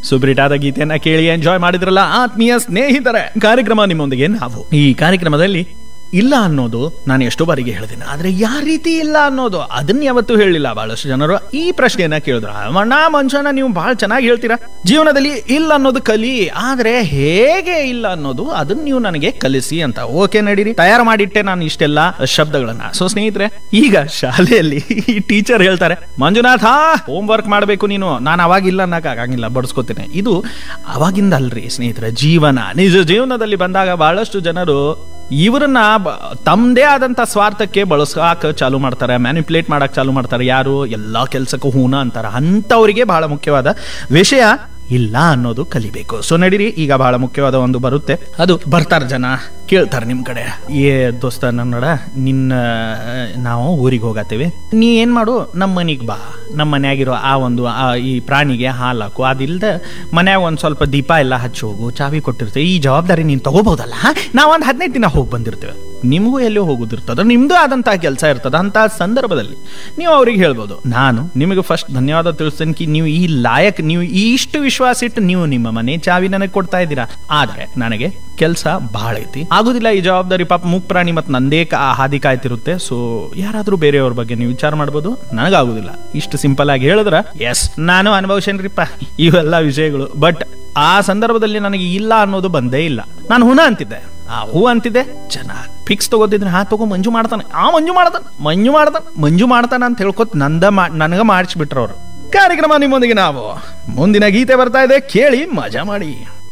ಸುಬ್ರಿಟಾದ ಗೀತೆಯನ್ನ ಕೇಳಿ ಎಂಜಾಯ್ ಮಾಡಿದ್ರಲ್ಲ ಆತ್ಮೀಯ ಸ್ನೇಹಿತರೆ ಕಾರ್ಯಕ್ರಮ ನಿಮ್ಮೊಂದಿಗೆ ನಾವು ಈ ಕಾರ್ಯಕ್ರಮದಲ್ಲಿ ಇಲ್ಲ ಅನ್ನೋದು ನಾನು ಎಷ್ಟೋ ಬಾರಿಗೆ ಹೇಳ್ತೀನಿ ಆದ್ರೆ ಯಾವ ರೀತಿ ಇಲ್ಲ ಅನ್ನೋದು ಅದನ್ನ ಯಾವತ್ತೂ ಹೇಳಿಲ್ಲ ಬಹಳಷ್ಟು ಜನರು ಈ ಪ್ರಶ್ನೆಯನ್ನ ಕೇಳಿದ್ರು ಅಣ್ಣ ಮನುಷ್ಯನ ನೀವು ಬಹಳ ಚೆನ್ನಾಗಿ ಹೇಳ್ತೀರಾ ಜೀವನದಲ್ಲಿ ಇಲ್ಲ ಅನ್ನೋದು ಕಲಿ ಆದ್ರೆ ಹೇಗೆ ಇಲ್ಲ ಅನ್ನೋದು ಅದನ್ನ ನೀವು ನನಗೆ ಕಲಿಸಿ ಅಂತ ಓಕೆ ನಡೀರಿ ತಯಾರು ಮಾಡಿಟ್ಟೆ ನಾನು ಇಷ್ಟೆಲ್ಲ ಶಬ್ದಗಳನ್ನ ಸೊ ಸ್ನೇಹಿತರೆ ಈಗ ಶಾಲೆಯಲ್ಲಿ ಈ ಟೀಚರ್ ಹೇಳ್ತಾರೆ ಮಂಜುನಾಥ ಹೋಮ್ ವರ್ಕ್ ಮಾಡಬೇಕು ನೀನು ನಾನು ಅವಾಗಿಲ್ಲ ಅನ್ನಕ್ ಆಗಂಗಿಲ್ಲ ಬಡಿಸ್ಕೋತೇನೆ ಇದು ಅವಾಗಿಂದ ಅಲ್ರಿ ಸ್ನೇಹಿತರೆ ಜೀವನ ನಿಜ ಜೀವನದಲ್ಲಿ ಬಂದಾಗ ಬಹಳಷ್ಟು ಜನರು ಇವರನ್ನ ಬ- ತಮ್ಮದೇ ಆದಂತ ಸ್ವಾರ್ಥಕ್ಕೆ ಬಳಸಾಕ ಚಾಲು ಮಾಡ್ತಾರೆ ಮ್ಯಾನಿಪುಲೇಟ್ ಮಾಡಕ್ ಚಾಲು ಮಾಡ್ತಾರೆ ಯಾರು ಎಲ್ಲಾ ಕೆಲ್ಸಕ್ಕೂ ಹೂನ ಅಂತಾರೆ ಅಂತವರಿಗೆ ಬಹಳ ಮುಖ್ಯವಾದ ವಿಷಯ ಇಲ್ಲ ಅನ್ನೋದು ಕಲಿಬೇಕು ಸೊ ನಡೀರಿ ಈಗ ಬಹಳ ಮುಖ್ಯವಾದ ಒಂದು ಬರುತ್ತೆ ಅದು ಬರ್ತಾರ ಜನ ಕೇಳ್ತಾರೆ ನಿಮ್ ಕಡೆ ಏ ದೋಸ್ತ ನನ್ನಡ ನಿನ್ನ ನಾವು ಊರಿಗೆ ಹೋಗತ್ತೀವಿ ನೀ ಏನ್ ಮಾಡು ನಮ್ಮ ಮನಿಗೆ ಬಾ ನಮ್ಮ ಮನ್ಯಾಗಿರೋ ಆ ಒಂದು ಆ ಈ ಪ್ರಾಣಿಗೆ ಹಾಲು ಹಾಕು ಅದಿಲ್ದ ಮನ್ಯಾಗ ಒಂದ್ ಸ್ವಲ್ಪ ದೀಪ ಎಲ್ಲ ಹಚ್ಚಿ ಹೋಗು ಚಾವಿ ಕೊಟ್ಟಿರ್ತೇವೆ ಈ ಜವಾಬ್ದಾರಿ ನೀನ್ ತಗೋಬಹುದಲ್ಲ ನಾವ್ ಒಂದ್ ಹದಿನೈದು ದಿನ ಹೋಗಿ ಬಂದಿರ್ತೇವೆ ನಿಮಗೂ ಎಲ್ಲೋ ಹೋಗುದಿರ್ತದ ನಿಮ್ದು ಆದಂತಹ ಕೆಲಸ ಇರ್ತದ ಅಂತ ಸಂದರ್ಭದಲ್ಲಿ ನೀವು ಅವ್ರಿಗೆ ಹೇಳ್ಬೋದು ನಾನು ನಿಮಗೆ ಫಸ್ಟ್ ಧನ್ಯವಾದ ತಿಳಿಸ್ತೇನೆ ಕಿ ನೀವು ಈ ಲಾಯಕ್ ನೀವು ಇಷ್ಟು ವಿಶ್ವಾಸ ಇಟ್ಟು ನೀವು ನಿಮ್ಮ ಮನೆ ಚಾವಿ ನನಗೆ ಕೊಡ್ತಾ ಇದ್ದೀರಾ ಆದ್ರೆ ನನಗೆ ಕೆಲಸ ಬಹಳ ಐತಿ ಆಗುದಿಲ್ಲ ಈ ಜವಾಬ್ದಾರಿ ಪಾಪ ಮುಕ್ ಪ್ರಾಣಿ ಮತ್ತೆ ನಂದೇ ಕಾ- ಹಾದಿ ಕಾಯ್ತಿರುತ್ತೆ ಸೊ ಯಾರಾದ್ರೂ ಬೇರೆಯವ್ರ ಬಗ್ಗೆ ನೀವು ವಿಚಾರ ಮಾಡ್ಬೋದು ನನಗಾಗುದಿಲ್ಲ ಇಷ್ಟು ಸಿಂಪಲ್ ಆಗಿ ಹೇಳಿದ್ರ ಎಸ್ ನಾನು ಅನುಭವಿಸೇನ್ರಿಪ್ಪ ಇವೆಲ್ಲ ವಿಷಯಗಳು ಬಟ್ ಆ ಸಂದರ್ಭದಲ್ಲಿ ನನಗೆ ಇಲ್ಲ ಅನ್ನೋದು ಬಂದೇ ಇಲ್ಲ ನಾನು ಹುನ ಅಂತಿದ್ದೆ ಆ ಹೂ ಅಂತಿದ್ದೆ ಚೆನ್ನಾಗಿ ಫಿಕ್ಸ್ ತಗೋತಿದ್ರೆ ಹಾ ತಗೋ ಮಂಜು ಮಾಡ್ತಾನೆ ಆ ಮಂಜು ಮಾಡ್ತಾನೆ ಮಂಜು ಮಾಡ್ತಾನೆ ಮಂಜು ಮಾಡ್ತಾನೆ ಅಂತ ಹೇಳ್ಕೊತ್ ನಂದ ಮಾ ನನಗ ಮಾಡಿಸ್ಬಿಟ್ರವ್ರು ಕಾರ್ಯಕ್ರಮ ನಿಮ್ಮೊಂದಿಗೆ ನಾವು ಮುಂದಿನ ಗೀತೆ ಬರ್ತಾ ಇದೆ ಕೇಳಿ ಮಜಾ ಮಾಡಿ